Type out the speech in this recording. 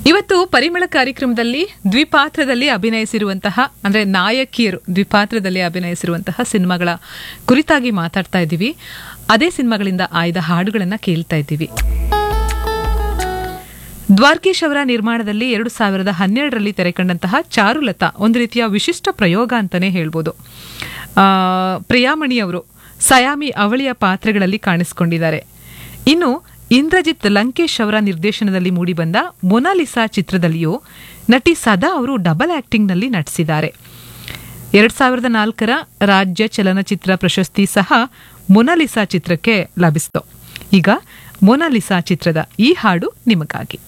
ಇವತ್ತು ಪರಿಮಳ ಕಾರ್ಯಕ್ರಮದಲ್ಲಿ ದ್ವಿಪಾತ್ರದಲ್ಲಿ ಅಭಿನಯಿಸಿರುವಂತಹ ಅಂದ್ರೆ ನಾಯಕಿಯರು ದ್ವಿಪಾತ್ರದಲ್ಲಿ ಅಭಿನಯಿಸಿರುವಂತಹ ಸಿನಿಮಾಗಳ ಕುರಿತಾಗಿ ಮಾತಾಡ್ತಾ ಇದ್ದೀವಿ ಅದೇ ಸಿನಿಮಾಗಳಿಂದ ಆಯ್ದ ಹಾಡುಗಳನ್ನ ಕೇಳ್ತಾ ಇದ್ದೀವಿ ದ್ವಾರ್ಕೀಶ್ ಅವರ ನಿರ್ಮಾಣದಲ್ಲಿ ಎರಡು ಸಾವಿರದ ಹನ್ನೆರಡರಲ್ಲಿ ತೆರೆಕಂಡಂತಹ ಚಾರುಲತಾ ಒಂದು ರೀತಿಯ ವಿಶಿಷ್ಟ ಪ್ರಯೋಗ ಅಂತಾನೆ ಹೇಳ್ಬೋದು ಆ, ಪ್ರಿಯಾಮಣಿ ಅವರು ಸಯಾಮಿ ಅವಳಿಯ ಪಾತ್ರಗಳಲ್ಲಿ ಕಾಣಿಸಿಕೊಂಡಿದ್ದಾರೆ ಇನ್ನು ಇಂದ್ರಜಿತ್ ಲಂಕೇಶ್ ಅವರ ನಿರ್ದೇಶನದಲ್ಲಿ ಮೂಡಿಬಂದ ಮೊನಾಲಿಸಾ ಚಿತ್ರದಲ್ಲಿಯೂ ನಟಿ ಸದಾ ಅವರು ಡಬಲ್ ಆಕ್ಟಿಂಗ್ನಲ್ಲಿ ನಟಿಸಿದ್ದಾರೆ ಎರಡ್ ಸಾವಿರದ ನಾಲ್ಕರ ರಾಜ್ಯ ಚಲನಚಿತ್ರ ಪ್ರಶಸ್ತಿ ಸಹ ಮೊನಾಲಿಸಾ ಚಿತ್ರಕ್ಕೆ ಲಭಿಸಿತು ಈಗ ಮೊನಾಲಿಸಾ ಚಿತ್ರದ ಈ ಹಾಡು ನಿಮಗಾಗಿ